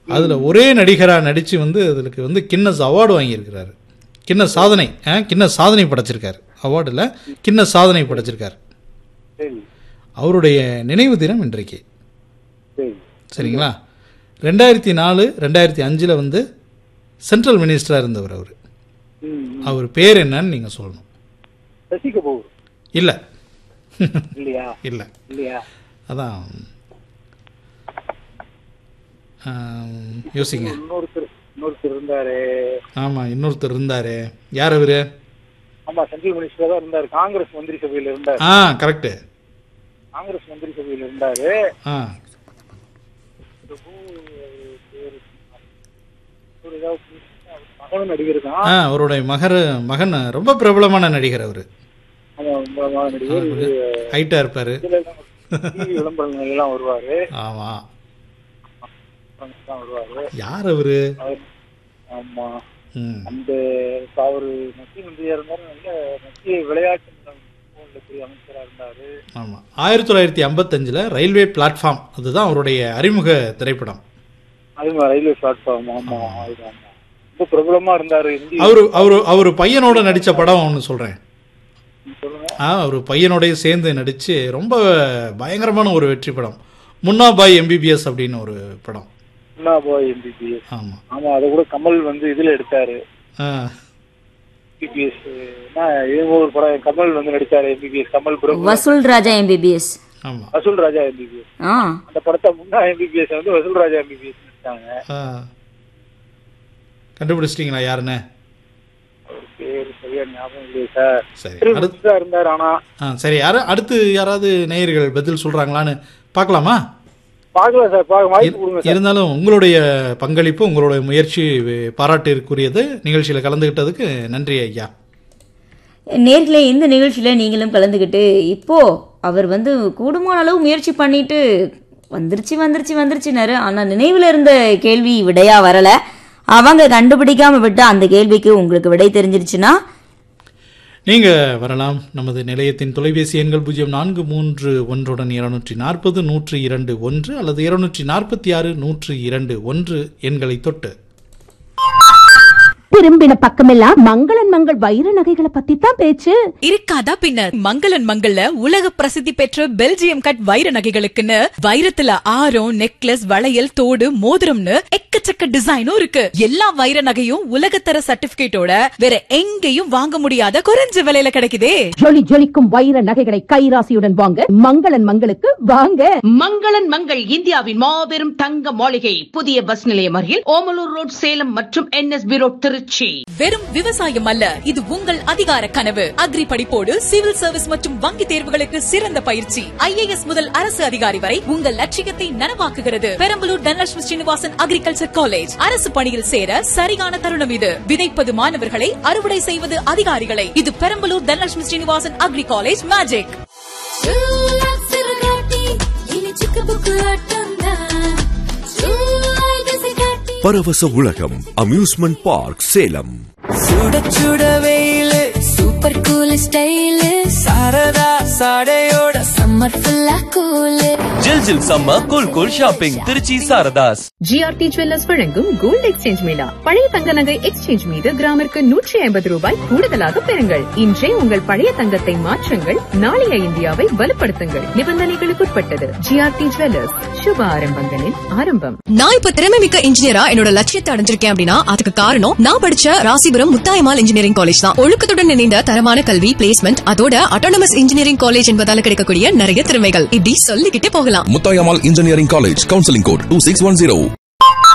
அதில் ஒரே நடிகராக நடித்து வந்து அதுக்கு வந்து கின்னஸ் அவார்டு வாங்கியிருக்கிறாரு கின்ன சாதனை ஆ, கின்ன சாதனை படைச்சிருக்காரு அவார்டில் கின்ன சாதனை படைச்சிருக்காரு சரி அவருடைய நினைவு தினம் இன்றைக்கு சரி சரிங்களா ரெண்டாயிரத்தி நாலு ரெண்டாயிரத்தி அஞ்சில் வந்து சென்ட்ரல் மினிஸ்டராக இருந்தவர் அவர் ம் அவர் பேர் என்னன்னு நீங்கள் சொல்லணும் சசி கபூர் இல்லை இல்லையா இல்லை இல்லையா அதான் ஆம், யோசிங்க இன்னொருத்தர் இன்னொருத்தர் இருந்தாரு ஆமாம் இன்னொருத்தர் இருந்தார் யார் அவர் ஆமா சென்ட்ரல் மினிஸ்டர் தான் இருந்தாரு காங்கிரஸ் மந்திரி சபையில இருந்தாரு ஆ கரெக்டு காங்கிரஸ் மந்திரி சபையில இருந்தாரு ஆ ஒரு ஏதாவது அவர் மகனும் நடிகர் தான் ஆ அவருடைய மகர் மகன் ரொம்ப பிரபலமான நடிகர் அவர் ஆமா ரொம்ப மகன் நடிகர் இது ஹைட்டாக இருப்பார் இதுல எல்லாம் டிவி விளம்பரங்கள் எல்லாம் வருவாரு ஆமாம் தான் வருவாரு யார் அவர் அவர் ஆமா ம் அந்த அவரு மத்திய மந்திரியா இருந்தாரு நல்ல மத்திய விளையாட்டு நலத்துறை அமைச்சரா இருந்தாரு ஆமாம் ஆயிரத்தி தொள்ளாயிரத்தி ஐம்பத்தஞ்சில் ரயில்வே பிளாட்ஃபார்ம் அதுதான் அவருடைய அறிமுக திரைப்படம் அது மாதிரி ரயில்வே பிளாட்ஃபார்ம் ஆமா அது ஆமா ரொம்ப பிரபலமா இருந்தாரு இந்திய அவர் அவர் அவர் பையனோட நடித்த படம் ஒன்று சொல்கிறேன் சொல்லுங்க ஆ அவர் பையனோடய சேர்ந்து நடித்து ரொம்ப பயங்கரமான ஒரு வெற்றி படம் முன்னா பாய் எம்பிபிஎஸ் அப்படின்னு ஒரு படம் முன்னா பாய் எம்பிபிஎஸ் ஆமாம் ஆமா அதை கூட கமல் வந்து இதுல எடுத்தாரு ஆ எம்பிபிஎஸ் இது ஒரு படம் கமல் வந்து நடிச்சாரு எம்பிபிஎஸ் கமல் பிரபு வசூல் ராஜா எம்பிபிஎஸ் ஆமாம் வசூல் ராஜா எம்பிபிஎஸ் ஆ அந்த படத்தை முன்னா எம்பிபிஎஸ் வந்து வசூல் ராஜா எம்பிபிஎஸ் நடிச்சாங்க ஆ கண்டுபிடிச்சிட்டிங்களா யாருன்னு அவர் பேர் சரியா ஞாபகம் இல்லையே சார் சரி திரு அடுத்து மிஸ்ரா இருந்தார் ஆனா ஆ சரி யாரு அடுத்து யாராவது நேயர்கள் பதில் சொல்கிறாங்களான்னு பார்க்கலாமா பாக்கல சார் பாக்க வாய்ப்பு கொடுங்க சார் இருந்தாலும் உங்களுடைய பங்களிப்பு உங்களுடைய முயற்சி பாராட்டிற்குரியது நிகழ்ச்சியில் கலந்துக்கிட்டதுக்கு நன்றி ஐயா நேர்களே இந்த நிகழ்ச்சியில் நீங்களும் கலந்துக்கிட்டு இப்போ அவர் வந்து கூடுமான அளவு முயற்சி பண்ணிட்டு வந்துருச்சு வந்துருச்சு வந்துருச்சுனாரு ஆனால் நினைவில் இருந்த கேள்வி விடையா வரல அவங்க கண்டுபிடிக்காம விட்ட அந்த கேள்விக்கு உங்களுக்கு விடை தெரிஞ்சிருச்சுன்னா நீங்கள் வரலாம் நமது நிலையத்தின் தொலைபேசி எண்கள் பூஜ்ஜியம் நான்கு மூன்று ஒன்றுடன் இருநூற்றி நாற்பது நூற்று இரண்டு ஒன்று அல்லது இருநூற்றி நாற்பத்தி ஆறு நூற்று இரண்டு ஒன்று எண்களை தொட்டு திரும்பின பக்கமெல்லாம் மங்களன் மங்கள் வைர நகைகளை பத்தி தான் பேச்சு இருக்காதா பின்ன மங்களன் மங்கள்ல உலக பிரசித்தி பெற்ற பெல்ஜியம் கட் வைர நகைகளுக்குன்னு வைரத்துல ஆரம் நெக்லஸ் வளையல் தோடு மோதிரம்னு எக்கச்சக்க டிசைனும் இருக்கு எல்லா வைர நகையும் உலகத்தர சர்டிபிகேட்டோட வேற எங்கேயும் வாங்க முடியாத குறைஞ்ச விலையில கிடைக்குதே ஜொலி ஜொலிக்கும் வைர நகைகளை கைராசியுடன் வாங்க மங்களன் மங்களுக்கு வாங்க மங்களன் மங்கள் இந்தியாவின் மாபெரும் தங்க மாளிகை புதிய பஸ் நிலையம் அருகில் ஓமலூர் ரோட் சேலம் மற்றும் என்எஸ்பி ரோட் திருச்சி வெறும் விவசாயம் அல்ல இது உங்கள் அதிகார கனவு அக்ரி படிப்போடு சிவில் சர்வீஸ் மற்றும் வங்கி தேர்வுகளுக்கு சிறந்த பயிற்சி ஐஏஎஸ் முதல் அரசு அதிகாரி வரை உங்கள் லட்சியத்தை நனவாக்குகிறது பெரம்பலூர் தனலட்சுமி ஸ்ரீனிவாசன் அக்ரிகல்ச்சர் காலேஜ் அரசு பணியில் சேர சரியான தருணம் இது விதைப்பது மாணவர்களை அறுவடை செய்வது அதிகாரிகளை இது Perambalur Dhanalakshmi Srinivasan agri college magic Paravasa Ulagam amusement park Salem சுட சுட வெயிலு சூப்பர் கூல் ஸ்டைலு சாரதா சாடையோட சம்மர் ஃபுல்லா கூலு ஜில் ஜில் சம்ம cool cool shopping Trichy Sarathas GRT jewellers வழங்கும் கோல்டு எக்ஸ்சேஞ்ச் மேளா பழைய தங்க நகை எக்ஸ்சேஞ்ச் மீது கிராமிற்கு நூற்றி ஐம்பது ரூபாய் கூடுதலாக பெறுங்கள் இன்றே உங்கள் பழைய தங்கத்தை மாற்றுங்கள் நாளைய இந்தியாவை வலுப்படுத்துங்கள் நிபந்தனைகளுக்குட்பட்டது ஜிஆர்டி ஜுவல்லர்ஸ் சுப ஆரம்பங்களின் ஆரம்பம் நான் இப்ப திறமை மிக்க இன்ஜினியரா என்னோட லட்சியத்தை அடைஞ்சிருக்கேன் அப்படின்னா அதுக்கு காரணம் நான் படிச்ச ராசிபுரம் முத்தாயமால் இன்ஜினியரிங் காலேஜ் தான் ஒழுக்கத்துடன் இணைந்த தரமான கல்வி பிளேஸ்மெண்ட் அதோட அட்டானமஸ் இன்ஜினியரிங் காலேஜ் என்பதால கிடைக்கக்கூடிய நிறைய திறமைகள் இப்படி சொல்லிக்கிட்டே போகலாம் Muthayammal engineering college counselling code two six one zero